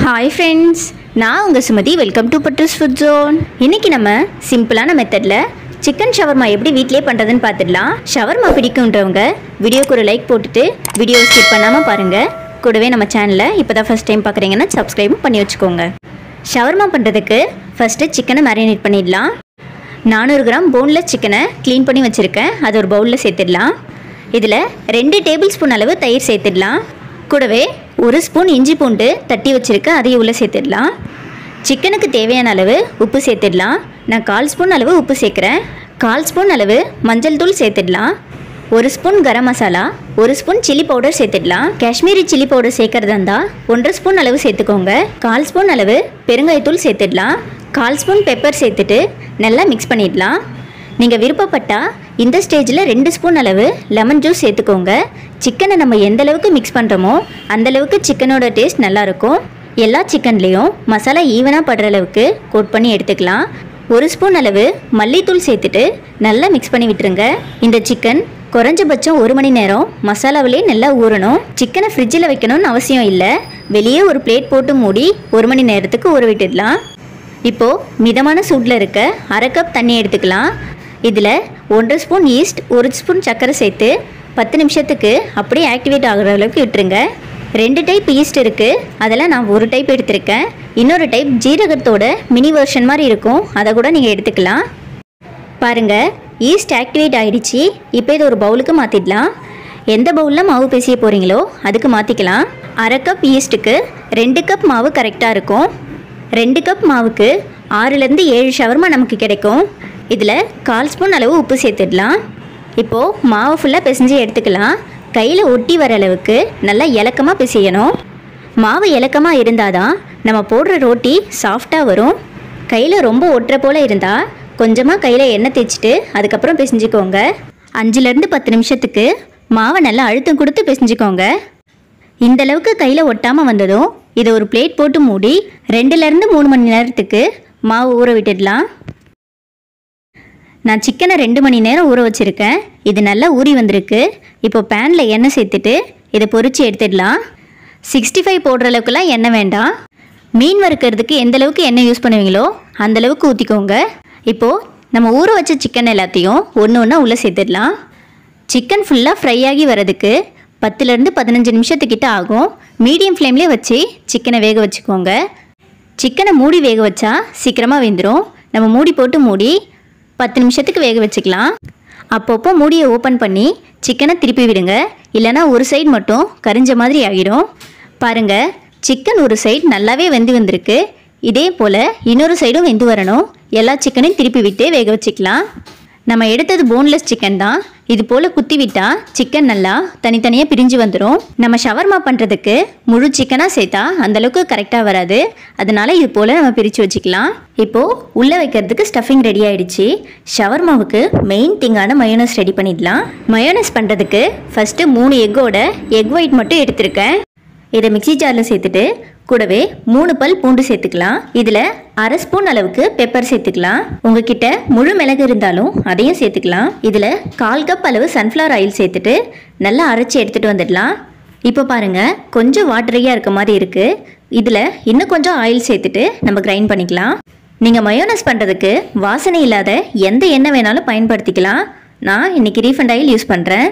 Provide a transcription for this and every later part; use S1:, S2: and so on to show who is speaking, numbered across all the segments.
S1: hi friends நான் உங்கள் Sumathi welcome to butter's food zone இன்னைக்கு நம்ம சிம்பிளான மெத்தடில் சிக்கன் ஷவர்மா எப்படி வீட்டிலே பண்ணுறதுன்னு பார்த்துடலாம் ஷவர்மா பிடிக்குன்றவங்க வீடியோக்கு ஒரு லைக் போட்டுட்டு வீடியோ ஸ்கிப் பண்ணாமல் பாருங்கள் கூடவே நம்ம சேனலை இப்போ தான் ஃபஸ்ட் டைம் பார்க்குறீங்கன்னா சப்ஸ்கிரைபும் பண்ணி வச்சுக்கோங்க ஷவர்மா பண்ணுறதுக்கு ஃபஸ்ட்டு சிக்கனை மேரினேட் பண்ணிடலாம் நானூறு கிராம் போன்லெஸ் சிக்கனை க்ளீன் பண்ணி வச்சுருக்கேன் அது ஒரு பவுலில் சேர்த்துடலாம் இதில் ரெண்டு டேபிள் ஸ்பூன் அளவு தயிர் சேர்த்துடலாம் கூடவே ஒரு ஸ்பூன் இஞ்சி பூண்டு தட்டி வச்சுருக்கேன் அதையும் உள்ளே சேர்த்துடலாம் சிக்கனுக்கு தேவையான அளவு உப்பு சேர்த்துடலாம் நான் கால் ஸ்பூன் அளவு உப்பு சேர்க்குறேன் கால் ஸ்பூன் அளவு மஞ்சள் தூள் சேர்த்துடலாம் ஒரு ஸ்பூன் கரம் மசாலா ஒரு ஸ்பூன் சில்லி பவுடர் சேர்த்துடலாம் காஷ்மீரி சில்லி பவுடர் சேர்க்கறதா இருந்தால் ஒன்றரை ஸ்பூன் அளவு சேர்த்துக்கோங்க கால் ஸ்பூன் அளவு பெருங்காயத்தூள் சேர்த்துடலாம் கால் ஸ்பூன் பெப்பர் சேர்த்துட்டு நல்லா மிக்ஸ் பண்ணிடலாம் நீங்கள் விருப்பப்பட்டால் இந்த ஸ்டேஜில் ரெண்டு ஸ்பூன் அளவு லெமன் ஜூஸ் சேர்த்துக்கோங்க சிக்கனை நம்ம எந்த அளவுக்கு மிக்ஸ் பண்ணுறோமோ அந்த அளவுக்கு சிக்கனோட டேஸ்ட் நல்லாயிருக்கும் எல்லா சிக்கன்லேயும் மசாலா ஈவனாக படுற அளவுக்கு கோட் பண்ணி எடுத்துக்கலாம் ஒரு ஸ்பூன் அளவு மல்லித்தூள் சேர்த்துட்டு நல்லா மிக்ஸ் பண்ணி விட்டுருங்க இந்த சிக்கன் குறைஞ்சபட்சம் ஒரு மணி நேரம் மசாலாவிலே நல்லா ஊறணும் சிக்கனை ஃப்ரிட்ஜில் வைக்கணும்னு அவசியம் இல்லை வெளியே ஒரு பிளேட் போட்டு மூடி ஒரு மணி நேரத்துக்கு ஊற விட்டுடலாம் இப்போது மிதமான சூட்டில் இருக்க அரை கப் தண்ணி எடுத்துக்கலாம் இதில் ஒன்றரை ஸ்பூன் ஈஸ்ட் ஒரு ஸ்பூன் சர்க்கரை சேர்த்து பத்து நிமிஷத்துக்கு அப்படியே ஆக்டிவேட் ஆகுற அளவுக்கு விட்டுருங்க ரெண்டு டைப் ஈஸ்ட் இருக்குது அதில் நான் ஒரு டைப் எடுத்திருக்கேன் இன்னொரு டைப் ஜீரகத்தோட மினி வெர்ஷன் மாதிரி இருக்கும் அதை கூட நீங்கள் எடுத்துக்கலாம் பாருங்கள் ஈஸ்ட் ஆக்டிவேட் ஆயிடுச்சு இப்போ இது ஒரு பவுலுக்கு மாற்றிடலாம் எந்த பவுலில் மாவு பேசிய போகிறீங்களோ அதுக்கு மாற்றிக்கலாம் அரை கப் ஈஸ்ட்டுக்கு ரெண்டு கப் மாவு கரெக்டாக இருக்கும் ரெண்டு கப் மாவுக்கு ஆறுலேருந்து ஏழு ஷவர்மா நமக்கு கிடைக்கும் இதில் கால் ஸ்பூன் அளவு உப்பு சேர்த்துடலாம் இப்போது மாவு ஃபுல்லாக பிசைஞ்சு எடுத்துக்கலாம் கையில் ஒட்டி வர அளவுக்கு நல்லா இலக்கமாக பிசையணும் மாவு இலக்கமாக இருந்தால் தான் நம்ம போடுற ரோட்டி சாஃப்டாக வரும் கையில் ரொம்ப ஒட்டுற போல் இருந்தால் கொஞ்சமாக கையில் எண்ணெய் தேய்ச்சிட்டு அதுக்கப்புறம் பிசைஞ்சுக்கோங்க அஞ்சுலேருந்து பத்து நிமிஷத்துக்கு மாவை நல்லா அழுத்தம் கொடுத்து பிசைஞ்சுக்கோங்க இந்த அளவுக்கு கையில் ஒட்டாமல் வந்ததும் இதை ஒரு பிளேட் போட்டு மூடி ரெண்டுலேருந்து மூணு மணி நேரத்துக்கு மாவு ஊற விட்டுடலாம் நான் சிக்கனை ரெண்டு மணி நேரம் ஊற வச்சுருக்கேன் இது நல்லா ஊறி வந்திருக்கு இப்போ பேனில் எண்ணெய் சேர்த்துட்டு இதை பொரிச்சு எடுத்துடலாம் சிக்ஸ்டி ஃபைவ் போடுற அளவுக்குலாம் எண்ணெய் வேண்டாம் மீன் வறுக்கிறதுக்கு எந்த அளவுக்கு எண்ணெய் யூஸ் பண்ணுவீங்களோ அந்த அளவுக்கு ஊற்றிக்கோங்க இப்போது நம்ம ஊற வச்ச சிக்கன் எல்லாத்தையும் ஒன்று ஒன்றா உள்ளே சேர்த்துடலாம் சிக்கன் ஃபுல்லாக ஃப்ரை ஆகி வரதுக்கு பத்துலேருந்து பதினஞ்சு நிமிஷத்துக்கிட்ட ஆகும் மீடியம் ஃப்ளேம்லேயே வச்சு சிக்கனை வேக வச்சுக்கோங்க சிக்கனை மூடி வேக வச்சா சீக்கிரமாக வெந்துடும் நம்ம மூடி போட்டு மூடி பத்து நிமிஷத்துக்கு வேக வச்சுக்கலாம் அப்பப்போ மூடியை ஓப்பன் பண்ணி சிக்கனை திருப்பி விடுங்க இல்லைனா ஒரு சைடு மட்டும் கரிஞ்ச மாதிரி ஆகிடும் பாருங்கள் சிக்கன் ஒரு சைடு நல்லாவே வெந்து வந்திருக்கு இதே போல் இன்னொரு சைடும் வெந்து வரணும் எல்லா சிக்கனையும் திருப்பி விட்டு வேக வச்சுக்கலாம் நம்ம எடுத்தது போன்லெஸ் சிக்கன் தான் இது போல் குத்தி விட்டால் சிக்கன் நல்லா தனித்தனியாக பிரிஞ்சு வந்துடும் நம்ம ஷவர்மா பண்ணுறதுக்கு முழு சிக்கனாக சேர்த்தா அந்தளவுக்கு கரெக்டாக வராது அதனால இது போல் நம்ம பிரித்து வச்சுக்கலாம் இப்போது உள்ளே வைக்கிறதுக்கு ஸ்டஃபிங் ரெடி ஆயிடுச்சு ஷவர்மாவுக்கு மெயின் திங்கான மயோனஸ் ரெடி பண்ணிடலாம் மயோனஸ் பண்ணுறதுக்கு ஃபஸ்ட்டு மூணு எக்கோட எக் ஒயிட் மட்டும் எடுத்திருக்கேன் இதை மிக்ஸி ஜாரில் சேர்த்துட்டு கூடவே மூணு பல் பூண்டு சேர்த்துக்கலாம் இதில் அரை ஸ்பூன் அளவுக்கு பெப்பர் சேர்த்துக்கலாம் உங்ககிட்ட முழு மிளகு இருந்தாலும் அதையும் சேர்த்துக்கலாம் இதில் கால் கப் அளவு சன்ஃப்ளவர் ஆயில் சேர்த்துட்டு நல்லா அரைச்சி எடுத்துகிட்டு வந்துடலாம் இப்போ பாருங்கள் கொஞ்சம் வாட்டரியாக இருக்க மாதிரி இருக்குது இதில் இன்னும் கொஞ்சம் ஆயில் சேர்த்துட்டு நம்ம கிரைண்ட் பண்ணிக்கலாம் நீங்கள் மயோனஸ் பண்ணுறதுக்கு வாசனை இல்லாத எந்த எண்ணெய் வேணாலும் பயன்படுத்திக்கலாம் நான் இன்றைக்கி ரீஃபண்ட் ஆயில் யூஸ் பண்ணுறேன்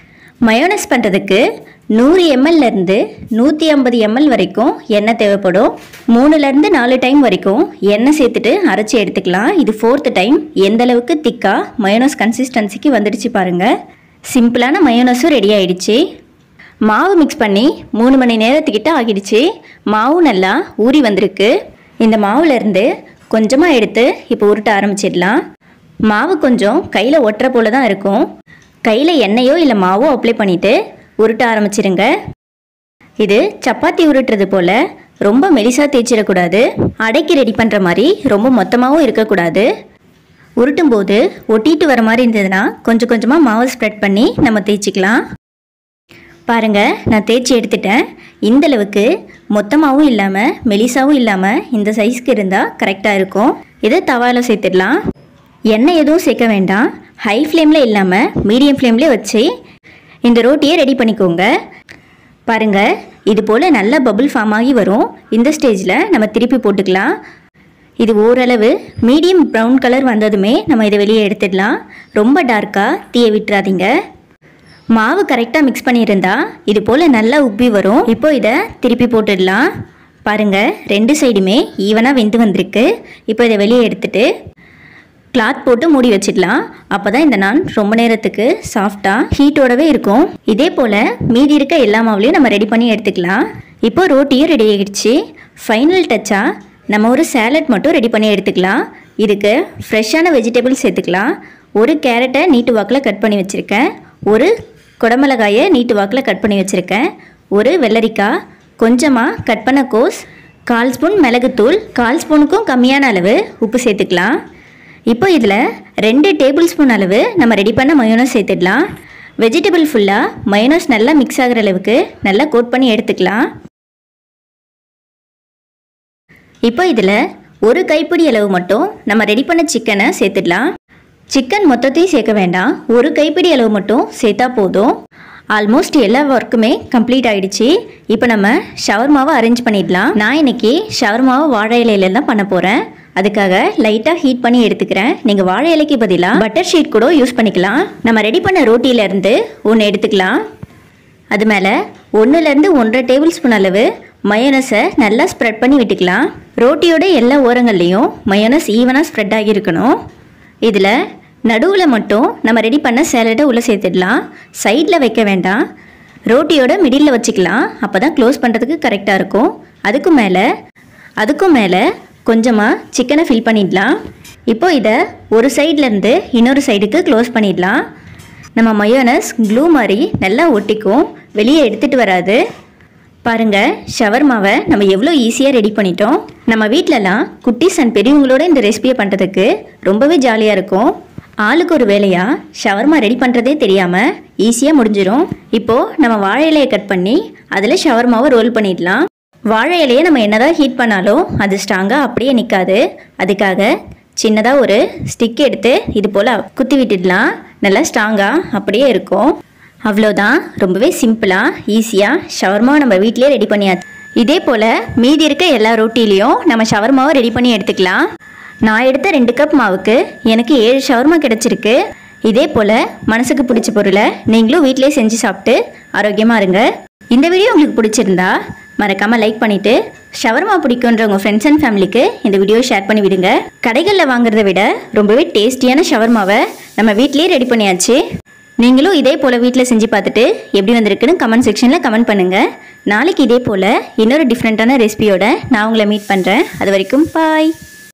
S1: மயோனஸ் பண்ணுறதுக்கு நூறு எம்எல்லேருந்து நூற்றி ஐம்பது எம்எல் வரைக்கும் எண்ணெய் தேவைப்படும் மூணுலேருந்து நாலு டைம் வரைக்கும் எண்ணெய் சேர்த்துட்டு அரைச்சி எடுத்துக்கலாம் இது ஃபோர்த்து டைம் எந்த அளவுக்கு திக்காக மயோனஸ் கன்சிஸ்டன்சிக்கு வந்துடுச்சு பாருங்கள் சிம்பிளான மயோனஸும் ரெடி ஆயிடுச்சு மாவு மிக்ஸ் பண்ணி மூணு மணி நேரத்துக்கிட்ட ஆகிடுச்சு மாவு நல்லா ஊறி வந்திருக்கு இந்த மாவுலேருந்து கொஞ்சமாக எடுத்து இப்போ உருட்ட ஆரம்பிச்சிடலாம் மாவு கொஞ்சம் கையில் ஒட்டுற போல தான் இருக்கும் கையில் எண்ணெயோ இல்லை மாவோ அப்ளை பண்ணிவிட்டு உருட்ட ஆரம்பிச்சிருங்க இது சப்பாத்தி உருட்டுறது போல் ரொம்ப மெலிசாக தேய்ச்சிடக்கூடாது அடைக்கு ரெடி பண்ணுற மாதிரி ரொம்ப மொத்தமாகவும் இருக்கக்கூடாது உருட்டும் போது ஒட்டிட்டு வர மாதிரி இருந்ததுன்னா கொஞ்சம் கொஞ்சமாக மாவு ஸ்ப்ரெட் பண்ணி நம்ம தேய்ச்சிக்கலாம் பாருங்கள் நான் தேய்ச்சி எடுத்துட்டேன் இந்த அளவுக்கு மொத்தமாகவும் இல்லாமல் மெலிசாவும் இல்லாமல் இந்த சைஸ்க்கு இருந்தால் கரெக்டாக இருக்கும் இதை தவாவில் சேர்த்துடலாம் எண்ணெய் எதுவும் சேர்க்க வேண்டாம் ஹை ஃப்ளேமில் இல்லாமல் மீடியம் ஃப்ளேம்லேயே வச்சு இந்த ரோட்டியை ரெடி பண்ணிக்கோங்க பாருங்கள் இது போல் நல்லா பபுள் ஃபார்ம் ஆகி வரும் இந்த ஸ்டேஜில் நம்ம திருப்பி போட்டுக்கலாம் இது ஓரளவு மீடியம் ப்ரௌன் கலர் வந்ததுமே நம்ம இதை வெளியே எடுத்துடலாம் ரொம்ப டார்க்காக தீய விட்டுறாதீங்க மாவு கரெக்டாக மிக்ஸ் பண்ணியிருந்தா இது போல் நல்லா உப்பி வரும் இப்போ இதை திருப்பி போட்டுடலாம் பாருங்கள் ரெண்டு சைடுமே ஈவனாக வெந்து வந்திருக்கு இப்போ இதை வெளியே எடுத்துட்டு கிளாத் போட்டு மூடி வச்சிடலாம் அப்போ தான் இந்த நான் ரொம்ப நேரத்துக்கு சாஃப்டாக ஹீட்டோடவே இருக்கும் இதே போல் மீதி இருக்க எல்லா மாவுலையும் நம்ம ரெடி பண்ணி எடுத்துக்கலாம் இப்போ ரோட்டியும் ரெடி ஆகிடுச்சு ஃபைனல் டச்சாக நம்ம ஒரு சேலட் மட்டும் ரெடி பண்ணி எடுத்துக்கலாம் இதுக்கு ஃப்ரெஷ்ஷான வெஜிடபிள்ஸ் சேர்த்துக்கலாம் ஒரு கேரட்டை நீட்டு வாக்கில் கட் பண்ணி வச்சுருக்கேன் ஒரு குடமிளகாயை நீட்டு வாக்கில் கட் பண்ணி வச்சுருக்கேன் ஒரு வெள்ளரிக்காய் கொஞ்சமாக கட் பண்ண கோஸ் கால் ஸ்பூன் மிளகுத்தூள் கால் ஸ்பூனுக்கும் கம்மியான அளவு உப்பு சேர்த்துக்கலாம் இப்போ இதில் ரெண்டு டேபிள் ஸ்பூன் அளவு நம்ம ரெடி பண்ண மயோனஸ் சேர்த்துடலாம் வெஜிடபிள் ஃபுல்லாக மயோனஸ் நல்லா மிக்ஸ் ஆகிற அளவுக்கு நல்லா கோட் பண்ணி எடுத்துக்கலாம் இப்போ இதில் ஒரு கைப்பிடி அளவு மட்டும் நம்ம ரெடி பண்ண சிக்கனை சேர்த்துடலாம் சிக்கன் மொத்தத்தையும் சேர்க்க வேண்டாம் ஒரு கைப்பிடி அளவு மட்டும் சேர்த்தா போதும் ஆல்மோஸ்ட் எல்லா ஒர்க்குமே கம்ப்ளீட் ஆயிடுச்சு இப்போ நம்ம ஷவர்மாவை அரேஞ்ச் பண்ணிடலாம் நான் இன்னைக்கு ஷவர்மாவை வாழை இலையில தான் பண்ண போகிறேன் அதுக்காக லைட்டாக ஹீட் பண்ணி எடுத்துக்கிறேன் நீங்கள் வாழை இலைக்கு பதிலாக பட்டர் ஷீட் கூட யூஸ் பண்ணிக்கலாம் நம்ம ரெடி பண்ண ரோட்டியிலேருந்து ஒன்று எடுத்துக்கலாம் அது மேலே ஒன்றுலேருந்து ஒன்றரை டேபிள் ஸ்பூன் அளவு மயோனஸை நல்லா ஸ்ப்ரெட் பண்ணி விட்டுக்கலாம் ரோட்டியோட எல்லா ஓரங்கள்லேயும் மயோனஸ் ஈவனாக ஸ்ப்ரெட் ஆகியிருக்கணும் இதில் நடுவில் மட்டும் நம்ம ரெடி பண்ண சேலட்டை உள்ளே சேர்த்துடலாம் சைடில் வைக்க வேண்டாம் ரோட்டியோட மிடில் வச்சுக்கலாம் அப்போ தான் க்ளோஸ் பண்ணுறதுக்கு கரெக்டாக இருக்கும் அதுக்கு மேலே அதுக்கும் மேலே கொஞ்சமாக சிக்கனை ஃபில் பண்ணிடலாம் இப்போ இதை ஒரு சைட்லேருந்து இன்னொரு சைடுக்கு க்ளோஸ் பண்ணிடலாம் நம்ம மயோனஸ் க்ளூ மாதிரி நல்லா ஒட்டிக்கும் வெளியே எடுத்துகிட்டு வராது பாருங்க ஷவர்மாவை நம்ம எவ்வளோ ஈஸியாக ரெடி பண்ணிட்டோம் நம்ம வீட்டிலலாம் குட்டீஸ் அண்ட் பெரியவங்களோட இந்த ரெசிபியை பண்ணுறதுக்கு ரொம்பவே ஜாலியாக இருக்கும் ஆளுக்கு ஒரு வேலையாக ஷவர்மா ரெடி பண்ணுறதே தெரியாமல் ஈஸியாக முடிஞ்சிடும் இப்போது நம்ம வாழை இலையை கட் பண்ணி அதில் ஷவர்மாவை ரோல் பண்ணிடலாம் வாழை இலையை நம்ம என்னதான் ஹீட் பண்ணாலும் அது ஸ்ட்ராங்காக அப்படியே நிற்காது அதுக்காக சின்னதாக ஒரு ஸ்டிக் எடுத்து இது போல் குத்தி விட்டுடலாம் நல்லா ஸ்ட்ராங்காக அப்படியே இருக்கும் அவ்வளோதான் ரொம்பவே சிம்பிளாக ஈஸியாக ஷவர்மாவை நம்ம வீட்டிலேயே ரெடி பண்ணியாச்சு இதே போல் மீதி இருக்க எல்லா ரொட்டிலையும் நம்ம ஷவர்மாவை ரெடி பண்ணி எடுத்துக்கலாம் நான் எடுத்த ரெண்டு கப் மாவுக்கு எனக்கு ஏழு ஷவர்மா கிடச்சிருக்கு இதே போல் மனசுக்கு பிடிச்ச பொருளை நீங்களும் வீட்டிலே செஞ்சு சாப்பிட்டு ஆரோக்கியமாக இருங்க இந்த வீடியோ உங்களுக்கு பிடிச்சிருந்தா மறக்காமல் லைக் பண்ணிவிட்டு ஷவர்மா பிடிக்குன்ற உங்கள் ஃப்ரெண்ட்ஸ் அண்ட் ஃபேமிலிக்கு இந்த வீடியோ ஷேர் பண்ணி விடுங்க கடைகளில் வாங்குறத விட ரொம்பவே டேஸ்டியான ஷவர்மாவை நம்ம வீட்டிலேயே ரெடி பண்ணியாச்சு நீங்களும் இதே போல் வீட்டில் செஞ்சு பார்த்துட்டு எப்படி வந்திருக்குன்னு கமெண்ட் செக்ஷனில் கமெண்ட் பண்ணுங்கள் நாளைக்கு இதே போல் இன்னொரு டிஃப்ரெண்ட்டான ரெசிபியோட நான் உங்களை மீட் பண்ணுறேன் அது வரைக்கும் பாய்